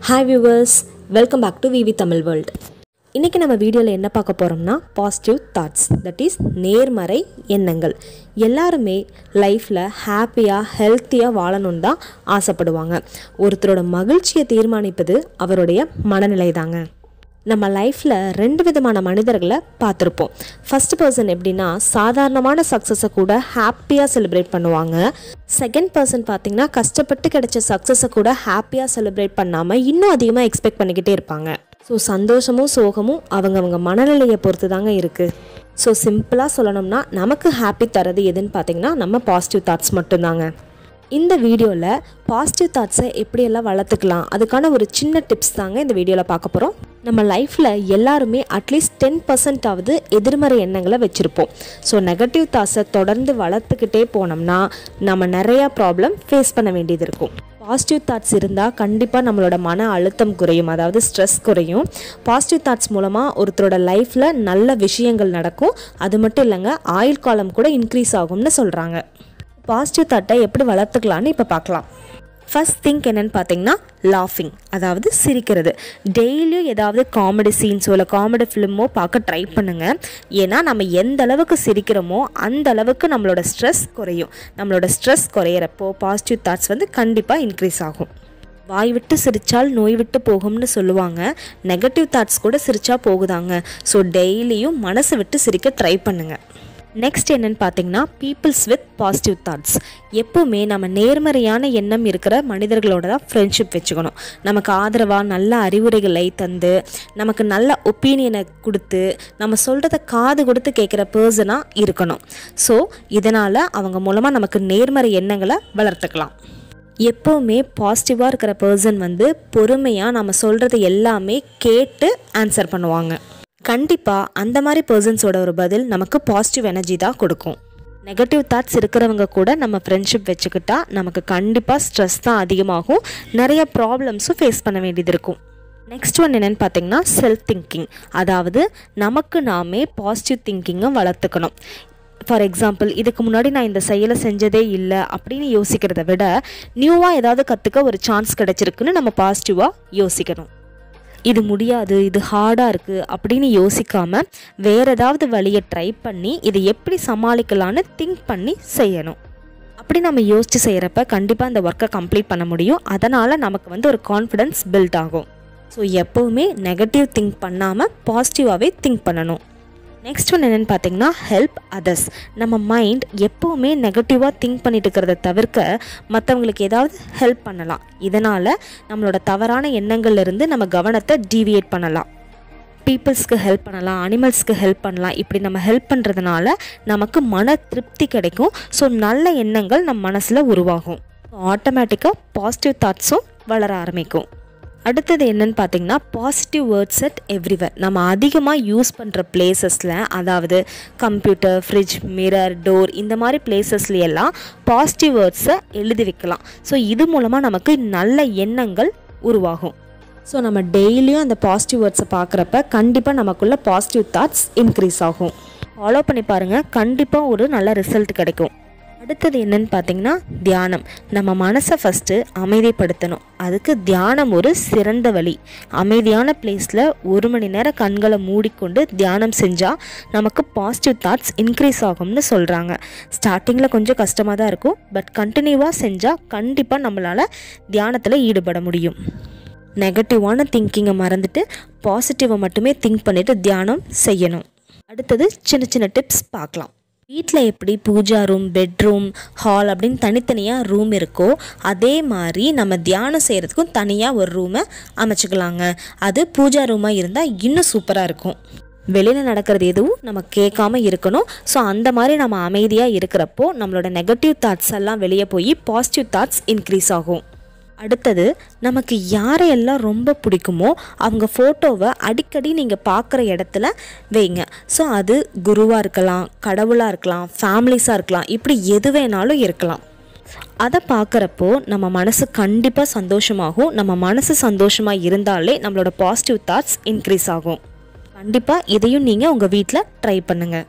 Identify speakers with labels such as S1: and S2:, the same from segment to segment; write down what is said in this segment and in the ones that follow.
S1: hi viewers welcome back to VV Tamil world இன்றைக்கி நம்ம வீடியோவில் என்ன பார்க்க போகிறோம்னா பாசிட்டிவ் தாட்ஸ் தட் இஸ் நேர்மறை எண்ணங்கள் எல்லாருமே லைஃப்பில் ஹாப்பியாக ஹெல்த்தியாக வாழணும்னு தான் ஆசைப்படுவாங்க ஒருத்தரோட மகிழ்ச்சியை தீர்மானிப்பது அவருடைய மனநிலை தாங்க நம்ம லைஃப்பில் ரெண்டு விதமான மனிதர்களை பார்த்துருப்போம் ஃபர்ஸ்ட் பர்சன் எப்படின்னா சாதாரணமான சக்ஸஸை கூட ஹாப்பியாக செலிப்ரேட் பண்ணுவாங்க செகண்ட் பர்சன் பார்த்தீங்கன்னா கஷ்டப்பட்டு கிடைச்ச சக்ஸஸை கூட ஹாப்பியாக செலிப்ரேட் பண்ணாமல் இன்னும் அதிகமாக எக்ஸ்பெக்ட் பண்ணிக்கிட்டே இருப்பாங்க ஸோ சந்தோஷமும் சோகமும் அவங்கவங்க மனநிலையை பொறுத்து தாங்க இருக்குது ஸோ சிம்பிளாக சொல்லணும்னா நமக்கு ஹாப்பி தரது எதுன்னு பார்த்தீங்கன்னா நம்ம பாசிட்டிவ் தாட்ஸ் மட்டும்தாங்க இந்த வீடியோவில் பாசிட்டிவ் தாட்ஸை எப்படியெல்லாம் வளர்த்துக்கலாம் அதுக்கான ஒரு சின்ன டிப்ஸ் தாங்க இந்த வீடியோவில் பார்க்க போகிறோம் நம்ம லைஃப்பில் எல்லாருமே அட்லீஸ்ட் டென் பர்சன்டாவது எதிர்மறை எண்ணங்களை வச்சுருப்போம் ஸோ நெகட்டிவ் தாட்ஸை தொடர்ந்து வளர்த்துக்கிட்டே போனோம்னா நம்ம நிறையா ப்ராப்ளம் ஃபேஸ் பண்ண வேண்டியது இருக்கும் பாசிட்டிவ் தாட்ஸ் இருந்தால் கண்டிப்பாக நம்மளோட மன அழுத்தம் குறையும் அதாவது ஸ்ட்ரெஸ் குறையும் பாசிட்டிவ் தாட்ஸ் மூலமாக ஒருத்தரோட லைஃப்பில் நல்ல விஷயங்கள் நடக்கும் அது மட்டும் இல்லைங்க ஆயுள் காலம் கூட இன்க்ரீஸ் ஆகும்னு சொல்கிறாங்க பாசிட்டிவ் தாட்டை எப்படி வளர்த்துக்கலான்னு இப்போ பார்க்கலாம் ஃபர்ஸ்ட் திங்க் என்னன்னு பார்த்தீங்கன்னா லாஃபிங் அதாவது சிரிக்கிறது டெய்லியும் ஏதாவது காமெடி சீன்ஸோ இல்லை காமெடி ஃபிலிமோ பார்க்க ட்ரை பண்ணுங்கள் ஏன்னா நம்ம எந்த அளவுக்கு சிரிக்கிறோமோ அந்த அளவுக்கு நம்மளோட ஸ்ட்ரெஸ் குறையும் நம்மளோட ஸ்ட்ரெஸ் குறையிறப்போ பாசிட்டிவ் தாட்ஸ் வந்து கண்டிப்பாக இன்க்ரீஸ் ஆகும் வாய் விட்டு சிரித்தால் நோய் விட்டு போகும்னு சொல்லுவாங்க நெகட்டிவ் தாட்ஸ் கூட சிரிச்சா போகுதாங்க ஸோ டெய்லியும் மனசு விட்டு சிரிக்க ட்ரை பண்ணுங்கள் நெக்ஸ்ட் என்னன்னு பார்த்தீங்கன்னா பீப்புள்ஸ் வித் பாசிட்டிவ் தாட்ஸ் எப்பவுமே நம்ம நேர்மறையான எண்ணம் இருக்கிற மனிதர்களோட தான் ஃப்ரெண்ட்ஷிப் வச்சுக்கணும் நமக்கு ஆதரவாக நல்ல அறிவுரைகளை தந்து நமக்கு நல்ல ஒப்பீனியனை கொடுத்து நம்ம சொல்கிறத காது கொடுத்து கேட்குற பர்சனாக இருக்கணும் ஸோ இதனால் அவங்க மூலமாக நமக்கு நேர்மறை எண்ணங்களை வளர்த்துக்கலாம் எப்போவுமே பாசிட்டிவாக இருக்கிற பர்சன் வந்து பொறுமையாக நம்ம சொல்கிறது எல்லாமே கேட்டு ஆன்சர் பண்ணுவாங்க கண்டிப்பாக அந்த மாதிரி பர்சன்ஸோட ஒரு பதில் நமக்கு பாசிட்டிவ் எனர்ஜி தான் கொடுக்கும் நெகட்டிவ் தாட்ஸ் இருக்கிறவங்க கூட நம்ம ஃப்ரெண்ட்ஷிப் வச்சுக்கிட்டா நமக்கு கண்டிப்பாக ஸ்ட்ரெஸ் தான் அதிகமாகும் நிறைய ப்ராப்ளம்ஸும் ஃபேஸ் பண்ண வேண்டியது இருக்கும் நெக்ஸ்ட் ஒன் என்னென்னு பார்த்தீங்கன்னா செல்ஃப் திங்கிங் அதாவது நமக்கு நாமே பாசிட்டிவ் திங்கிங்கை வளர்த்துக்கணும் ஃபார் எக்ஸாம்பிள் இதுக்கு முன்னாடி நான் இந்த செயலை செஞ்சதே இல்லை அப்படின்னு யோசிக்கிறத விட நியூவாக ஏதாவது கற்றுக்க ஒரு சான்ஸ் கிடச்சிருக்குன்னு நம்ம பாசிட்டிவாக யோசிக்கணும் இது முடியாது இது ஹார்டாக இருக்குது அப்படின்னு யோசிக்காமல் வேறு ஏதாவது வழியை ட்ரை பண்ணி இதை எப்படி சமாளிக்கலான்னு திங்க் பண்ணி செய்யணும் அப்படி நம்ம யோசித்து செய்கிறப்ப கண்டிப்பாக அந்த ஒர்க்கை கம்ப்ளீட் பண்ண முடியும் அதனால் நமக்கு வந்து ஒரு கான்ஃபிடென்ஸ் பில்ட் ஆகும் ஸோ எப்போவுமே நெகட்டிவ் திங்க் பண்ணாமல் பாசிட்டிவாகவே திங்க் பண்ணணும் நெக்ஸ்ட் ஒன் என்னென்னு பார்த்தீங்கன்னா ஹெல்ப் அதர்ஸ் நம்ம மைண்ட் எப்போவுமே நெகட்டிவாக திங்க் பண்ணிட்டு இருக்கிறத தவிர்க்க மற்றவங்களுக்கு ஏதாவது ஹெல்ப் பண்ணலாம் இதனால் நம்மளோட தவறான எண்ணங்கள்லேருந்து நம்ம கவனத்தை டீவியேட் பண்ணலாம் பீப்புள்ஸ்க்கு ஹெல்ப் பண்ணலாம் அனிமல்ஸ்க்கு ஹெல்ப் பண்ணலாம் இப்படி நம்ம ஹெல்ப் பண்ணுறதுனால நமக்கு மன திருப்தி கிடைக்கும் ஸோ நல்ல எண்ணங்கள் நம்ம மனசில் உருவாகும் ஆட்டோமேட்டிக்காக பாசிட்டிவ் தாட்ஸும் வளர ஆரம்பிக்கும் அடுத்தது என்னன்னு பார்த்தீங்கன்னா பாசிட்டிவ் வேர்ட்ஸ் அட் எவ்ரிவர் நம்ம அதிகமாக யூஸ் பண்ணுற பிளேசஸில் அதாவது கம்ப்யூட்டர் ஃப்ரிட்ஜ் மிரர் டோர் இந்த மாதிரி பிளேசஸ்ல எல்லாம் பாசிட்டிவ் வேர்ட்ஸை எழுதி வைக்கலாம் ஸோ இது மூலமாக நமக்கு நல்ல எண்ணங்கள் உருவாகும் ஸோ நம்ம டெய்லியும் அந்த பாசிட்டிவ் வேர்ட்ஸை பார்க்குறப்ப கண்டிப்பாக நமக்குள்ள பாசிட்டிவ் தாட்ஸ் இன்க்ரீஸ் ஆகும் ஃபாலோ பண்ணி பாருங்கள் கண்டிப்பாக ஒரு நல்ல ரிசல்ட் கிடைக்கும் அடுத்தது என்னன்னு பார்த்தீங்கன்னா தியானம் நம்ம மனசை ஃபஸ்ட்டு அமைதிப்படுத்தணும் அதுக்கு தியானம் ஒரு சிறந்த வழி அமைதியான பிளேஸில் ஒரு மணி நேரம் கண்களை மூடிக்கொண்டு தியானம் செஞ்சால் நமக்கு பாசிட்டிவ் தாட்ஸ் இன்க்ரீஸ் ஆகும்னு சொல்கிறாங்க ஸ்டார்டிங்கில் கொஞ்சம் கஷ்டமாக தான் இருக்கும் பட் கண்டினியூவாக செஞ்சால் கண்டிப்பாக நம்மளால் தியானத்தில் ஈடுபட முடியும் நெகட்டிவான திங்கிங்கை மறந்துட்டு பாசிட்டிவை மட்டுமே திங்க் பண்ணிவிட்டு தியானம் செய்யணும் அடுத்தது சின்ன சின்ன டிப்ஸ் பார்க்கலாம் வீட்டில் எப்படி பூஜா ரூம் பெட்ரூம் ஹால் அப்படின்னு தனித்தனியாக ரூம் இருக்கோ அதே மாதிரி நம்ம தியானம் செய்கிறதுக்கும் தனியாக ஒரு ரூமை அமைச்சுக்கலாங்க அது பூஜா ரூமாக இருந்தால் இன்னும் சூப்பராக இருக்கும் வெளியில் நடக்கிறது எதுவும் நம்ம கேட்காம இருக்கணும் ஸோ அந்த மாதிரி நம்ம அமைதியாக இருக்கிறப்போ நம்மளோட நெகட்டிவ் தாட்ஸ் எல்லாம் வெளியே போய் பாசிட்டிவ் தாட்ஸ் இன்க்ரீஸ் ஆகும் அடுத்தது நமக்கு யாரையெல்லாம் ரொம்ப பிடிக்குமோ அவங்க ஃபோட்டோவை அடிக்கடி நீங்கள் பார்க்குற இடத்துல வைங்க ஸோ அது குருவாக இருக்கலாம் கடவுளாக இருக்கலாம் ஃபேமிலிஸாக இருக்கலாம் இப்படி எது வேணாலும் இருக்கலாம் அதை பார்க்குறப்போ நம்ம மனசு கண்டிப்பாக சந்தோஷமாகும் நம்ம மனசு சந்தோஷமாக இருந்தாலே நம்மளோட பாசிட்டிவ் தாட்ஸ் இன்க்ரீஸ் ஆகும் கண்டிப்பாக இதையும் நீங்கள் உங்கள் வீட்டில் ட்ரை பண்ணுங்கள்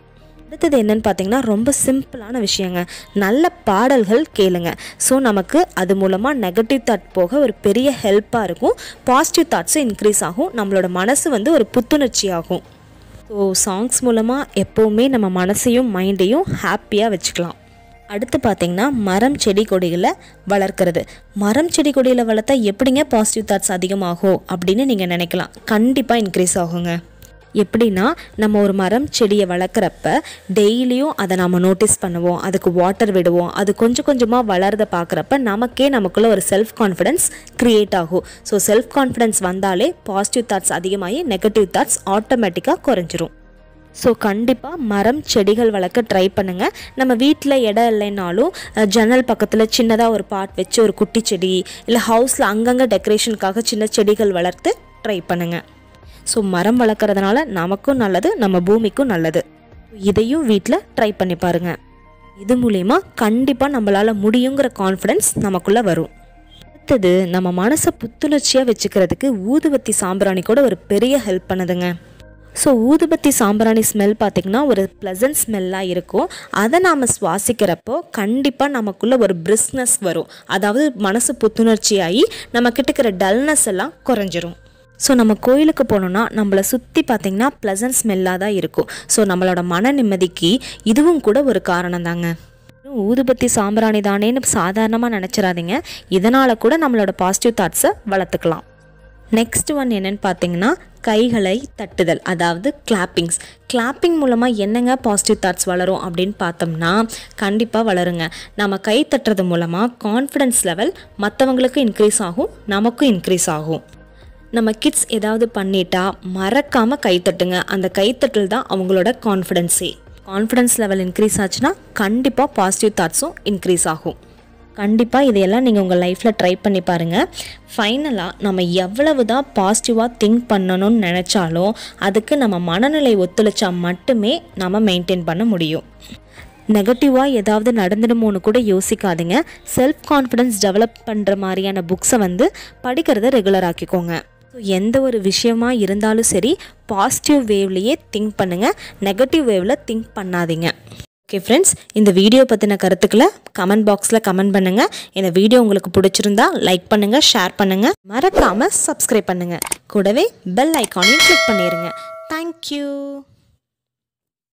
S1: அடுத்தது என்னன்னு பார்த்தீங்கன்னா ரொம்ப சிம்பிளான விஷயங்க நல்ல பாடல்கள் கேளுங்க ஸோ நமக்கு அது மூலமாக நெகட்டிவ் தாட் போக ஒரு பெரிய ஹெல்ப்பாக இருக்கும் பாசிட்டிவ் தாட்ஸும் இன்க்ரீஸ் ஆகும் நம்மளோட மனசு வந்து ஒரு புத்துணர்ச்சி ஆகும் ஸோ சாங்ஸ் மூலமாக எப்போவுமே நம்ம மனசையும் மைண்டையும் ஹாப்பியாக வச்சுக்கலாம் அடுத்து பார்த்தீங்கன்னா மரம் செடி கொடிகளை வளர்க்குறது மரம் செடி கொடிகளை வளர்த்தா எப்படிங்க பாசிட்டிவ் தாட்ஸ் அதிகமாகும் அப்படின்னு நீங்கள் நினைக்கலாம் கண்டிப்பாக இன்க்ரீஸ் ஆகுங்க எப்படின்னா நம்ம ஒரு மரம் செடியை வளர்க்குறப்ப டெய்லியும் அதை நம்ம நோட்டீஸ் பண்ணுவோம் அதுக்கு வாட்டர் விடுவோம் அது கொஞ்சம் கொஞ்சமாக வளர்றத பார்க்குறப்ப நமக்கே நமக்குள்ள ஒரு செல்ஃப் கான்ஃபிடென்ஸ் க்ரியேட் ஆகும் ஸோ செல்ஃப் கான்ஃபிடென்ஸ் வந்தாலே பாசிட்டிவ் தாட்ஸ் அதிகமாகி நெகட்டிவ் தாட்ஸ் ஆட்டோமேட்டிக்காக குறைஞ்சிரும் ஸோ கண்டிப்பாக மரம் செடிகள் வளர்க்க ட்ரை பண்ணுங்கள் நம்ம வீட்டில் இடம் இல்லைனாலும் அஹ், ஜன்னல் பக்கத்தில் சின்னதாக ஒரு பாட் வச்சு ஒரு குட்டி செடி இல்லை ஹவுஸில் அங்கங்கே டெக்கரேஷனுக்காக சின்ன செடிகள் வளர்த்து ட்ரை பண்ணுங்கள் ஸோ மரம் வளர்க்குறதுனால நமக்கும் நல்லது நம்ம பூமிக்கும் நல்லது இதையும் வீட்டில் ட்ரை பண்ணி பாருங்கள் இது மூலிமா கண்டிப்பாக நம்மளால் முடியுங்கிற கான்ஃபிடென்ஸ் நமக்குள்ளே வரும் அடுத்தது நம்ம மனசை புத்துணர்ச்சியாக வச்சுக்கிறதுக்கு ஊதுபத்தி சாம்பிராணி கூட ஒரு பெரிய ஹெல்ப் பண்ணுதுங்க ஸோ ஊதுபத்தி சாம்பிராணி ஸ்மெல் பார்த்திங்கன்னா ஒரு ப்ளசன்ட் ஸ்மெல்லாக இருக்கும் அதை நாம் சுவாசிக்கிறப்போ கண்டிப்பாக நமக்குள்ளே ஒரு பிரிஸ்னஸ் வரும் அதாவது மனசு புத்துணர்ச்சியாகி நம்ம கிட்ட இருக்கிற டல்னஸ் எல்லாம் குறைஞ்சிரும் ஸோ நம்ம கோயிலுக்கு போனோம்னா நம்மளை சுற்றி பார்த்திங்கன்னா ப்ளசன்ட் ஸ்மெல்லாக தான் இருக்கும் ஸோ நம்மளோட மன நிம்மதிக்கு இதுவும் கூட ஒரு காரணம் தாங்க ஊதுபத்தி சாம்பிராணி தானேன்னு சாதாரணமாக நினச்சிடாதீங்க இதனால் கூட நம்மளோட பாசிட்டிவ் தாட்ஸை வளர்த்துக்கலாம் நெக்ஸ்ட் ஒன் என்னன்னு பார்த்தீங்கன்னா கைகளை தட்டுதல் அதாவது கிளாப்பிங்ஸ் கிளாப்பிங் மூலமாக என்னங்க பாசிட்டிவ் தாட்ஸ் வளரும் அப்படின்னு பார்த்தோம்னா கண்டிப்பாக வளருங்க நம்ம கை தட்டுறது மூலமாக கான்ஃபிடென்ஸ் லெவல் மற்றவங்களுக்கு இன்க்ரீஸ் ஆகும் நமக்கும் இன்க்ரீஸ் ஆகும் நம்ம கிட்ஸ் ஏதாவது பண்ணிட்டா மறக்காமல் கைத்தட்டுங்க அந்த கைத்தட்டல் தான் அவங்களோட கான்ஃபிடென்ஸே கான்ஃபிடென்ஸ் லெவல் இன்க்ரீஸ் ஆச்சுன்னா கண்டிப்பாக பாசிட்டிவ் தாட்ஸும் இன்க்ரீஸ் ஆகும் கண்டிப்பாக இதையெல்லாம் நீங்கள் உங்கள் லைஃப்பில் ட்ரை பண்ணி பாருங்கள் ஃபைனலாக நம்ம எவ்வளவு தான் பாசிட்டிவாக திங்க் பண்ணணும்னு நினச்சாலும் அதுக்கு நம்ம மனநிலை ஒத்துழைச்சா மட்டுமே நம்ம மெயின்டைன் பண்ண முடியும் நெகட்டிவாக ஏதாவது நடந்துடுமோன்னு கூட யோசிக்காதீங்க செல்ஃப் கான்ஃபிடென்ஸ் டெவலப் பண்ணுற மாதிரியான புக்ஸை வந்து படிக்கிறத ரெகுலர் ஆக்கிக்கோங்க ஸோ எந்த ஒரு விஷயமா இருந்தாலும் சரி பாசிட்டிவ் வேவ்லேயே திங்க் பண்ணுங்கள் நெகட்டிவ் வேவில் திங்க் பண்ணாதீங்க ஓகே ஃப்ரெண்ட்ஸ் இந்த வீடியோ பற்றின கருத்துக்களை கமெண்ட் பாக்ஸில் கமெண்ட் பண்ணுங்கள் இந்த வீடியோ உங்களுக்கு பிடிச்சிருந்தா லைக் பண்ணுங்கள் ஷேர் பண்ணுங்கள் மறக்காமல் சப்ஸ்கிரைப் பண்ணுங்கள் கூடவே பெல் ஐக்கானையும் கிளிக் பண்ணிடுங்க தேங்க்யூ